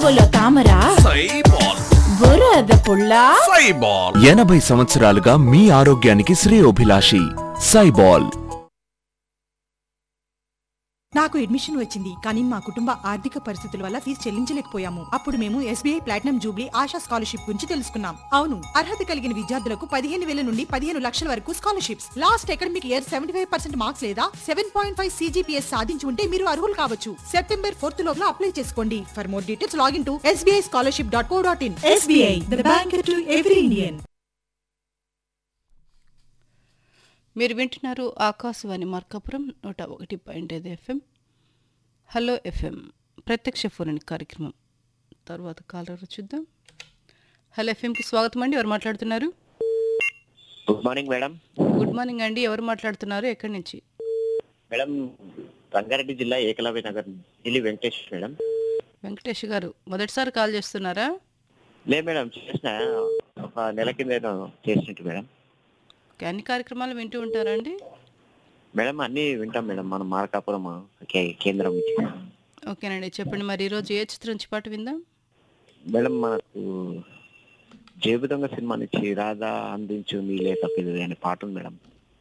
నడువులో తామర సైబాల్ బురద పుల్ల సైబాల్ ఎనభై సంవత్సరాలుగా మీ ఆరోగ్యానికి శ్రేయోభిలాషి సైబాల్ నాకు అడ్మిషన్ వచ్చింది కానీ మా కుటుంబ ఆర్థిక పరిస్థితుల వల్ల ఫీజు చెల్లించలేకపోయాము అప్పుడు మేము SBI platinum jubilee Asha scholarship గురించి తెలుసుకున్నాం అవును అర్హత కలిగిన విద్యార్థులకు పదిహేను వేల నుండి పదిహేను లక్షల వరకు scholarships last academic year seventy five percent marks లేదా సెవెన్ పాయింట్ ఫైవ్ సీజీపీఎస్ సాధించి ఉంటే మీరు అర్హులు కావచ్చు సెప్టెంబర్ ఫోర్త్ లోపల అప్లై చేసుకోండి for more details login to SBI scholarship dot co dot in SBI the bank to every Indian మీరు వింటున్నారు ఆకాశవాణి మార్కాపురం నూట ఒకటి పాయింట్ ఐదు ఎఫ్ఎం హలో ఎఫ్ఎం ప్రత్యక్ష ఫోన్ కార్యక్రమం తర్వాత కాలర్ చూద్దాం హలో ఎఫ్ఎంకి స్వాగతం అండి ఎవరు మాట్లాడుతున్నారు good morning madam good morning అండి ఎవరు మాట్లాడుతున్నారు ఎక్కడి నుంచి మేడం రంగారెడ్డి జిల్లా ఏకలవ్య నగర్ ఢిల్లీ వెంకటేష్ మేడం వెంకటేష్ గారు మొదటిసారి కాల్ చేస్తున్నారా లే మేడం చేసిన ఒక నెల కింద ఏదో చేసినట్టు మేడం ఓకే, అన్ని కార్యక్రమాలు వింటూ ఉంటారా అండి మేడం అన్ని వింటాం మేడం మన మార్కాపురం కే- కేంద్రం నుంచి ఓకేనండి చెప్పండి మరి ఈరోజు ఏ చిత్రం నుంచి పాట విందాం మేడం మనకు జేబు దొంగ సినిమా నుంచి రాధా అందించు నీ లేక పిల్లలు అనే పాట ఉంది మేడం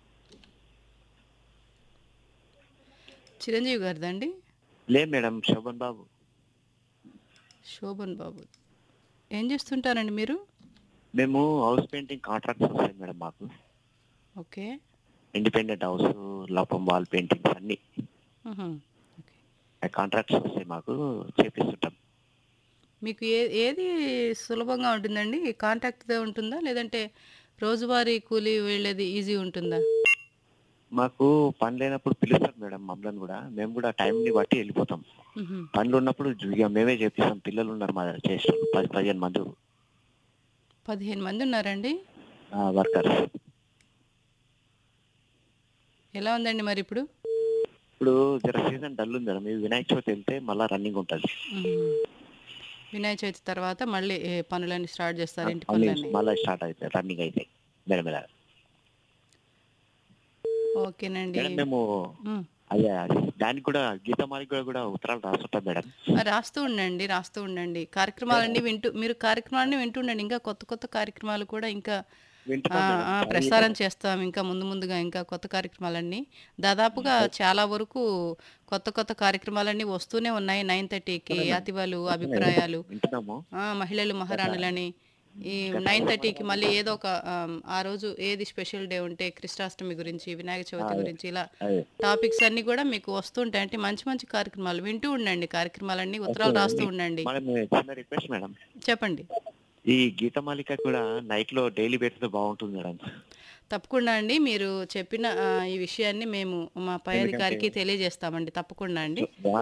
చిరంజీవి గారిదండి లే మేడం శోభన్ బాబు శోభన్ బాబు ఏం చేస్తుంటారండి మీరు మేము హౌస్ పెయింటింగ్ కాంట్రాక్ట్స్ వస్తాయి మేడం మాకు ఓకే ఇండిపెండెంట్ హౌస్ లపం వాల్ పెయింటింగ్స్ అన్ని ఉహు. ఓకే కాంట్రాక్ట్స్ వస్తాయి మాకు చేపిస్తుంటాం మీకు ఏ ఏది సులభంగా ఉంటుందండి కాంటాక్ట్దే ఉంటుందా లేదంటే రోజువారీ కూలీ వెళ్ళేది ఈజీ ఉంటుందా మాకు పని లేనప్పుడు పిలుస్తారు మేడం మమ్మల్ని కూడా మేము కూడా టైం ని బట్టి వెళ్ళిపోతాం మ్హూ. పనులు ఉన్నప్పుడు ఇక మేమే చేపిస్తాం పిల్లలు ఉన్నారు మా దగ్గర చేసిన పది పదిహేను మంది పదిహేను మంది ఉన్నారండి వర్కర్స్ ఎలా ఉందండి మరి ఇప్పుడు ఇప్పుడు జర సీజన్ డల్ ఉంది మేడం ఈ వినాయక చవితి వెళ్తే మళ్ళీ రన్నింగ్ ఉంటుంది మ్హూ. వినాయక చవితి తర్వాత మళ్ళీ ఏ పనులన్నీ స్టార్ట్ చేస్తారు ఇంటి పనులన్నీ మళ్ళీ స్టార్ట్ అవుతాయి రన్నింగ్ అవుతాయి మేడం మీద ఓకేనండి మేడం మేము మ్. అదే అది దానికి కూడా గీతమాలికి కూడా కూడా ఉత్తరాలు రాస్తుంటాం మేడం ఆ, రాస్తూ ఉండండి రాస్తూ ఉండండి కార్యక్రమాలన్నీ వింటూ మీరు కార్యక్రమాలన్నీ వింటూ ఉండండి ఇంకా కొత్త కొత్త కార్యక్రమాలు కూడా ఇంకా ఆ, వింటున్నాం మేడం. ఆ, ప్రసారం చేస్తాం ఇంకా ముందు ముందుగా ఇంకా కొత్త కార్యక్రమాలన్నీ దాదాపుగా చాలా వరకు కొత్త కొత్త కార్యక్రమాలన్నీ వస్తూనే ఉన్నాయి నైన్ థర్టీకి అతివలు అభిప్రాయాలు వింటున్నాము ఆ, మహిళలు మహారాణులని ఈ నైన్ థర్టీకి మళ్ళీ ఏదో ఒక ఆమ్, ఆ రోజు ఏది స్పెషల్ డే ఉంటే కృష్ణాష్టమి గురించి వినాయక చవితి గురించి ఇలా అదే టాపిక్స్ అన్ని కూడా మీకు వస్తుంటాయి అంటే మంచి మంచి కార్యక్రమాలు వింటూ ఉండండి కార్యక్రమాలన్నీ ఉత్తరాలు రాస్తూ ఉండండి మేడం చిన్న రిక్వెస్ట్ మేడం చెప్పండి ఈ గీతమాలిక కూడా నైట్ లో డైలీ పెడితే బాగుంటుంది మేడం తప్పకుండా అండి మీరు చెప్పిన ఆ, ఈ విషయాన్ని మేము మా పై అధికారికి తెలియజేస్తామండి తప్పకుండా అండి వా-